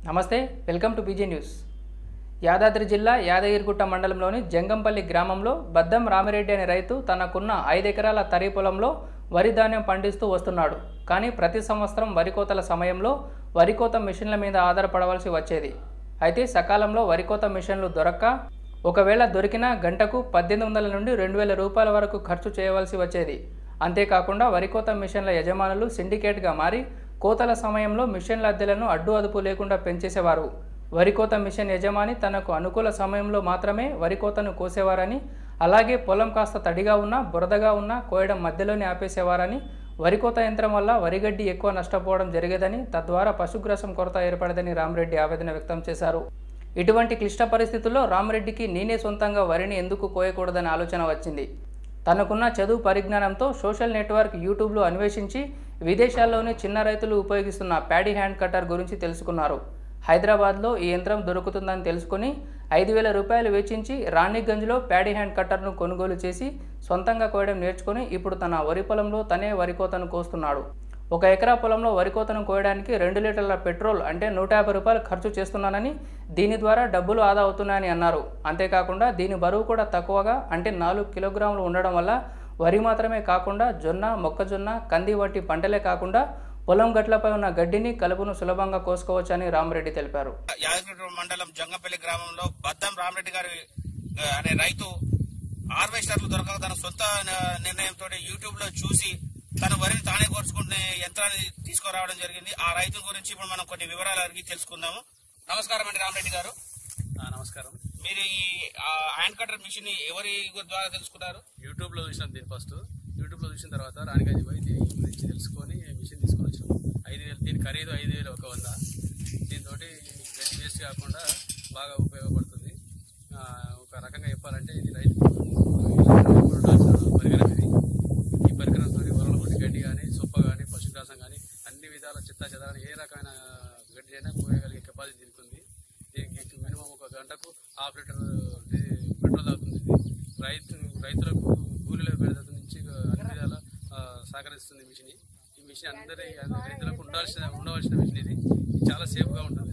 నమస్తే welcome to P G యాదాద్రి జిల్లా యాదగిరిగుట్ట మండలంలోని జంగంపల్లి గ్రామంలో బద్దం రామిరెడ్డి అనే రైతు తనకున్న ఐదు ఎకరాల తరి పొలంలో వరి ధాన్యం పండిస్తూ వస్తున్నాడు కానీ ప్రతి సంవత్సరం వరి కోతల సమయంలో వరి కోత మిషన్ల మీద ఆధారపడవలసి వచ్చేది అయితే సకాలంలో వరి కోత మిషన్లు దొరక్క ఒకవేళ దొరికినా గంటకు పద్దెనిమిది వందల నుండి రెండు వేల రూపాయల వరకు ఖర్చు చేయవలసి వచ్చేది అంతేకాకుండా వరి కోత మిషన్ల యజమానులు సిండికేట్గా మారి కోతల సమయంలో మిషన్ల అద్దెలను అడ్డు అదుపు లేకుండా పెంచేసేవారు వరి కోత మిషన్ యజమాని తనకు అనుకూల సమయంలో మాత్రమే వరి కోతను కోసేవారని అలాగే పొలం కాస్త తడిగా ఉన్నా బురదగా ఉన్నా కోయడం మధ్యలోనే ఆపేసేవారని వరి కోత యంత్రం వల్ల వరిగడ్డి ఎక్కువ నష్టపోవడం జరిగేదని తద్వారా పశుగ్రాసం కొరత ఏర్పడదని రామరెడ్డి ఆవేదన వ్యక్తం చేశారు ఇటువంటి క్లిష్ట పరిస్థితుల్లో రామరెడ్డికి నేనే సొంతంగా వరిని ఎందుకు కోయకూడదనే ఆలోచన వచ్చింది తనకున్న చదువు పరిజ్ఞానంతో సోషల్ నెట్వర్క్ యూట్యూబ్లో అన్వేషించి విదేశాల్లోని చిన్న రైతులు ఉపయోగిస్తున్న ప్యాడీ హ్యాండ్ కట్టర్ గురించి తెలుసుకున్నారు హైదరాబాద్లో ఈ యంత్రం దొరుకుతుందని తెలుసుకుని ఐదు వేల రూపాయలు వెచ్చించి రాణిగంజ్లో ప్యాడీ హ్యాండ్ కట్టర్ను కొనుగోలు చేసి సొంతంగా కోయడం నేర్చుకుని ఇప్పుడు తన వరి పొలంలో తనే వరి కోతను కోస్తున్నాడు ఒక ఎకరా పొలంలో వరి కోతను కోయడానికి రెండు లీటర్ల పెట్రోల్ అంటే నూట యాభై రూపాయలు ఖర్చు చేస్తున్నానని దీని ద్వారా డబ్బులు ఆదా అవుతున్నాయని అన్నారు అంతేకాకుండా దీని బరువు కూడా తక్కువగా అంటే నాలుగు కిలోగ్రాములు ఉండడం వల్ల వరి మాత్రమే కాకుండా జొన్న మొక్కజొన్న కంది వంటి పంటలే కాకుండా పొలం గట్లపై ఉన్న గడ్డిని కలుపును సులభంగా కోసుకోవచ్చని రామరెడ్డి తెలిపారు యాదగిరి మండలం జంగపల్లి గ్రామంలో బద్దం రామరెడ్డి గారి ఆ, అనే రైతు హార్వెస్టర్లు దొరకక తన సొంత న- నిర్ణయంతో యూట్యూబ్ లో చూసి తన వరిని తానే కోర్చుకునే యంత్రాన్ని తీసుకురావడం జరిగింది ఆ రైతు గురించి ఇప్పుడు మనం కొన్ని వివరాలు అడిగి తెలుసుకుందాము నమస్కారం అండి రామరెడ్డి గారు ఆ, నమస్కారం మీరు ఈ ఆ, హ్యాండ్ కటర్ మిషన్ ని ఎవరి ద్వారా తెలుసుకున్నారు యూట్యూబ్ లో చూసినాం దీని ఫస్ట్ యూట్యూబ్ లో చూసిన తర్వాత రాణిగంజ్ పోయి దీని గురించి తెలుసుకొని మిషన్ తీసుకొని వచ్చినాం ఐదు వేలు దీని ఖరీదు ఐదు వేలు ఒక వంద దీంతో వేస్ట్ కాకుండా బాగా ఉపయోగపడుతుంది ఆ, ఒక రకంగా చెప్పాలంటే ఇది రైతు ఉండాల్సిన పరికరం ఇది ఈ పరికరంతో వరల కొట్టి గడ్డి కానీ సొప్ప కానీ పశుగ్రాసం కానీ అన్ని విధాల చెత్త చెదాలని ఏ రకమైన గడ్డి అయినా పోయగలిగే కెపాసిటీ దీనికి ఉంది దీనికి మినిమం ఒక గంటకు హాఫ్ లీటర్ డీ- పెట్రోల్ అవుతుంది ఇది రైతు రైతులకు కూలీల పెడత నుంచి అన్ని విధాల ఆ, సహకరిస్తుంది మిషన్ ఈ మిషన్ అందరి అందరి రైతులకు ఉండాల్సిన ఉండవలసిన మిషన్ ఇది ఇది చాలా సేఫ్గా ఉంటుంది